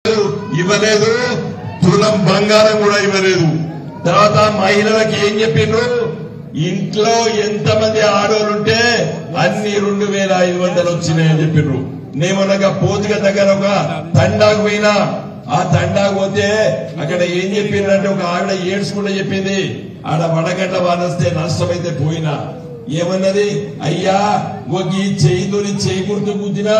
ఇవ్వలేదు తులం బంగారం కూడా ఇవ్వలేదు తర్వాత మహిళలకు ఏం చెప్పిండ్రు ఇంట్లో ఎంతమంది ఆడోళ్ళు ఉంటే అన్ని రెండు వేల ఐదు వందలు వచ్చినాయని చెప్పిండ్రు నేమనగా పోతుగా దగ్గర ఒక తండాకు పోయినా ఆ తండాకు పోతే అక్కడ ఏం చెప్పిండ్రంటే ఒక ఆవిడ ఏడ్చుకుంటూ చెప్పింది ఆడ వడగట్ల వానొస్తే నష్టమైతే పోయినా ఏమన్నది అయ్యా ఒక ఈ చేయితోని చేయి గుర్తు గుద్దినా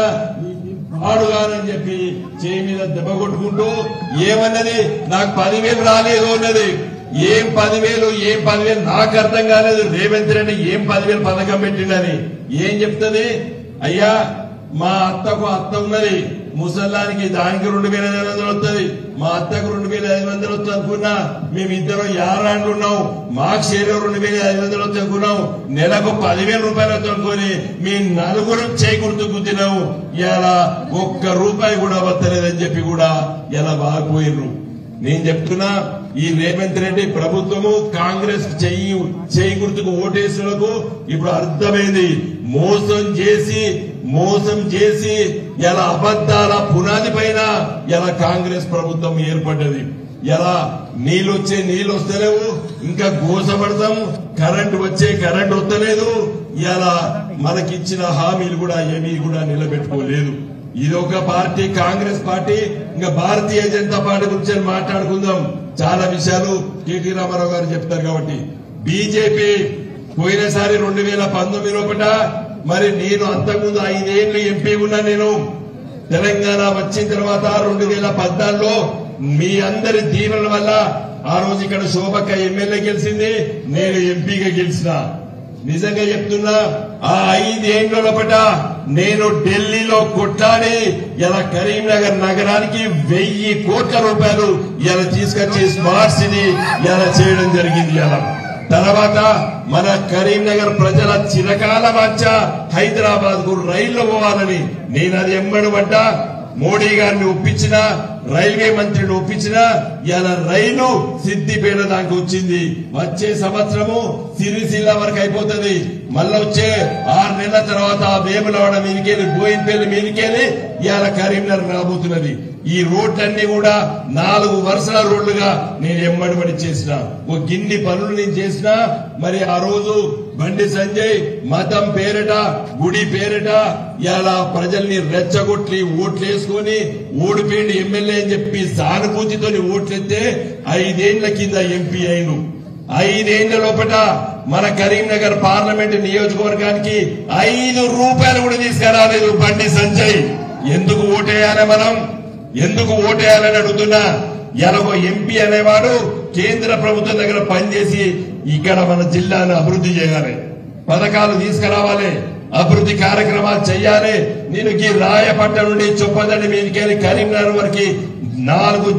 ఆడుగానని చెప్పి చేయి మీద దెబ్బ కొట్టుకుంటూ ఏమన్నది నాకు పదివేలు రాలేదు అన్నది ఏం పదివేలు ఏం పదివేలు నాకు అర్థం కాలేదు రేవంత్ రెడ్డి ఏం పదివేలు పథకం పెట్టిండని ఏం చెప్తుంది అయ్యా మా అత్తకు అత్త ఉన్నది ముసల్లానికి దానికి రెండు వేల ఐదు వందలు వస్తుంది మా అత్తకు రెండు వేల ఐదు వందలు వస్తుంది అనుకున్నా మేమిద్దరం యారాండ్లు ఉన్నాం మాకు షేర్ రెండు వేల ఐదు వందలు వస్తుంది అనుకున్నాం నెలకు పదివేల రూపాయలు వస్తుంది అనుకుని మీ నలుగురు చేకూర్తు గుద్దినాము ఇలా ఒక్క రూపాయి కూడా వస్తలేదని చెప్పి కూడా ఇలా బాగుపోయిర్రు నేను చెప్తున్నా ఈ రేవంత్ రెడ్డి ప్రభుత్వము కాంగ్రెస్ చెయ్యి చేయి గుర్తుకు ఓటేసులకు ఇప్పుడు అర్థమైంది మోసం చేసి మోసం చేసి ఎలా అబద్ధాల పునాది పైన ఎలా కాంగ్రెస్ ప్రభుత్వం ఏర్పడ్డది ఎలా నీళ్ళు వచ్చే నీళ్ళు వస్తలేవు ఇంకా గోసపడతాం కరెంట్ వచ్చే కరెంట్ వస్తలేదు ఇలా మనకిచ్చిన హామీలు కూడా ఏమీ కూడా నిలబెట్టుకోలేదు ఇది ఒక పార్టీ కాంగ్రెస్ పార్టీ ఇంకా భారతీయ జనతా పార్టీ గురించి మాట్లాడుకుందాం చాలా విషయాలు కేటీ రామారావు గారు చెప్తారు కాబట్టి బీజేపీ పోయినసారి రెండు వేల పంతొమ్మిది లోపల మరి నేను అంతకుముందు ఐదేళ్లు ఎంపీ ఉన్నా నేను తెలంగాణ వచ్చిన తర్వాత రెండు వేల పద్నాలుగులో మీ అందరి దీవెనల వల్ల ఆ రోజు ఇక్కడ శోభక్క ఎమ్మెల్యే గెలిచింది నేను ఎంపీగా గెలిచిన నిజంగా చెప్తున్నా ఆ ఐదేళ్ల లోపట నేను ఢిల్లీలో కొట్లాడి ఇలా కరీంనగర్ నగరానికి వెయ్యి కోట్ల రూపాయలు ఇలా తీసుకొచ్చి స్మార్ట్ సిటీ ఇలా చేయడం జరిగింది ఇలా తర్వాత మన కరీంనగర్ ప్రజల చిరకాల వాంఛ హైదరాబాద్ కు రైల్లో పోవాలని నేను అది ఎంబడి పడ్డా మోడీ గారిని ఒప్పించిన రైల్వే మంత్రిని ఒప్పించిన ఇలా రైలు సిద్దిపేట దాకా వచ్చింది వచ్చే సంవత్సరము సిరిసిల్ల వరకు అయిపోతుంది మళ్ళీ వచ్చే ఆరు నెలల తర్వాత వేములవాడ మీదికెళ్ళి బోయిన్పల్లి మీదికెళ్ళి ఇవాళ కరీంనగర్ రాబోతున్నది ఈ రోడ్లన్నీ కూడా నాలుగు వరుసల రోడ్లుగా నేను ఎమ్మడిబడి చేసిన ఓ గిన్ని పనులు నేను చేసిన మరి ఆ రోజు బండి సంజయ్ మతం పేరట గుడి పేరట ఇలా ప్రజల్ని రెచ్చగొట్టి ఓట్లేసుకొని ఓడిపోయింది ఎమ్మెల్యే అని చెప్పి సానుభూతితోని ఓట్లెత్తే ఐదేళ్ల కింద ఎంపీ అయిను ఐదేళ్ల లోపల మన కరీంనగర్ పార్లమెంట్ నియోజకవర్గానికి ఐదు రూపాయలు కూడా తీసుకురాలేదు బండి సంజయ్ ఎందుకు ఓటేయాలి మనం ఎందుకు ఓటేయాలని అడుగుతున్నా ఎలాగో ఎంపీ అనేవాడు కేంద్ర ప్రభుత్వం దగ్గర పనిచేసి ఇక్కడ మన జిల్లాను అభివృద్ధి చేయాలి పథకాలు తీసుకురావాలి అభివృద్ధి కార్యక్రమాలు చేయాలి నేను ఈ రాయపట్నం నుండి చొప్పదండి మీదకెళ్ళి కరీంనగర్ వరకు నాలుగు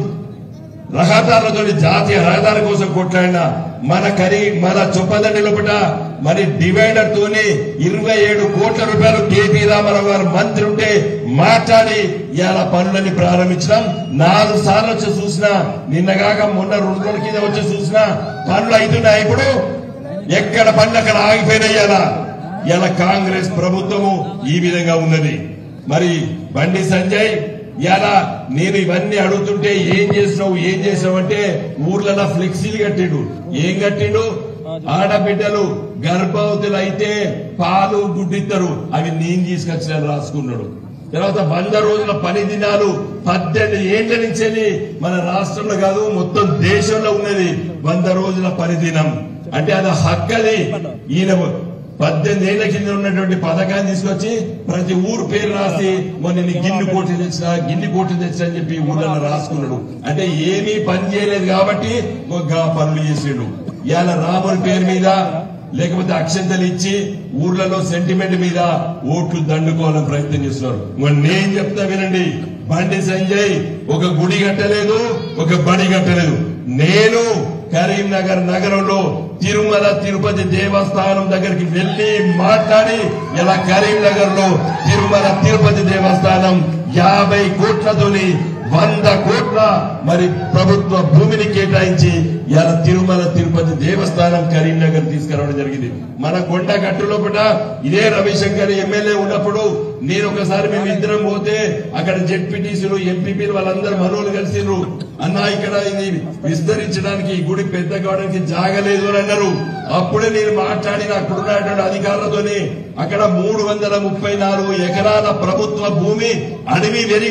రహదారులతో జాతీయ రహదారి కోసం కొట్లాడిన మన కరీ మన చొప్పదండి లోపల మరి డివైడర్ తోని ఇరవై ఏడు కోట్ల రూపాయలు కేపీ రామారావు గారు మంత్రి ఉంటే మాట్లాడి ఇలా పనులని ప్రారంభించడం నాలుగు సార్లు వచ్చి చూసినా నిన్నగాక మొన్న రెండు రోజుల కింద వచ్చి చూసినా పనులు అవుతున్నాయి ఇప్పుడు ఎక్కడ పనులు అక్కడ ఆగిపోయినాయి ఇలా ఇలా కాంగ్రెస్ ప్రభుత్వము ఈ విధంగా ఉన్నది మరి బండి సంజయ్ ఇలా నేను ఇవన్నీ అడుగుతుంటే ఏం చేసినావు ఏం చేసినావు అంటే ఊర్లలో ఫ్లెక్సీలు కట్టిండు ఏం కట్టిండు ఆడబిడ్డలు గర్భవతులు అయితే పాలు గుడ్డిస్తారు అవి నేను తీసుకొచ్చిన రాసుకున్నాడు తర్వాత వంద రోజుల పని దినాలు పద్దెనిమిది ఏండ్ల నుంచి మన రాష్ట్రంలో కాదు మొత్తం దేశంలో ఉన్నది వంద రోజుల పని దినం అంటే అది హక్కది ఈయన పద్దెనిమిది ఏళ్ల కింద ఉన్నటువంటి పథకాన్ని తీసుకొచ్చి ప్రతి ఊరు పేరు రాసి మొన్న నేను గిన్ని కోట్లు తెచ్చిన గిన్ని కోట్లు తెచ్చిన అని చెప్పి ఊళ్ళలో రాసుకున్నాడు అంటే ఏమీ పని చేయలేదు కాబట్టి ఒక పనులు చేసిండు ఇవాళ రాముని పేరు మీద లేకపోతే అక్షంతలు ఇచ్చి ఊర్లలో సెంటిమెంట్ మీద ఓట్లు దండుకోవాలని ప్రయత్నం చేస్తున్నారు మరి నేను చెప్తా వినండి బండి సంజయ్ ఒక గుడి కట్టలేదు ఒక బడి కట్టలేదు నేను కరీంనగర్ నగరంలో తిరుమల తిరుపతి దేవస్థానం దగ్గరికి వెళ్లి మాట్లాడి ఇలా కరీంనగర్ లో తిరుమల తిరుపతి దేవస్థానం యాభై కోట్లతోని వంద కోట్ల కూడా మరి ప్రభుత్వ భూమిని కేటాయించి ఇలా తిరుమల తిరుపతి దేవస్థానం కరీంనగర్ తీసుకురావడం జరిగింది మన కొండ గట్టు లోపల ఇదే రవిశంకర్ ఎమ్మెల్యే ఉన్నప్పుడు నేను ఒకసారి మేము ఇద్దరం పోతే అక్కడ జెడ్పీటీసీలు ఎంపీపీలు వాళ్ళందరూ మనోళ్ళు కలిసిండ్రు అన్న ఇక్కడ ఇది విస్తరించడానికి ఈ గుడి పెద్ద కావడానికి జాగలేదు అని అన్నారు అప్పుడే నేను మాట్లాడిన అక్కడున్నటువంటి అధికారులతోని అక్కడ మూడు వందల ముప్పై నాలుగు ఎకరాల ప్రభుత్వ భూమి అడవి వెరి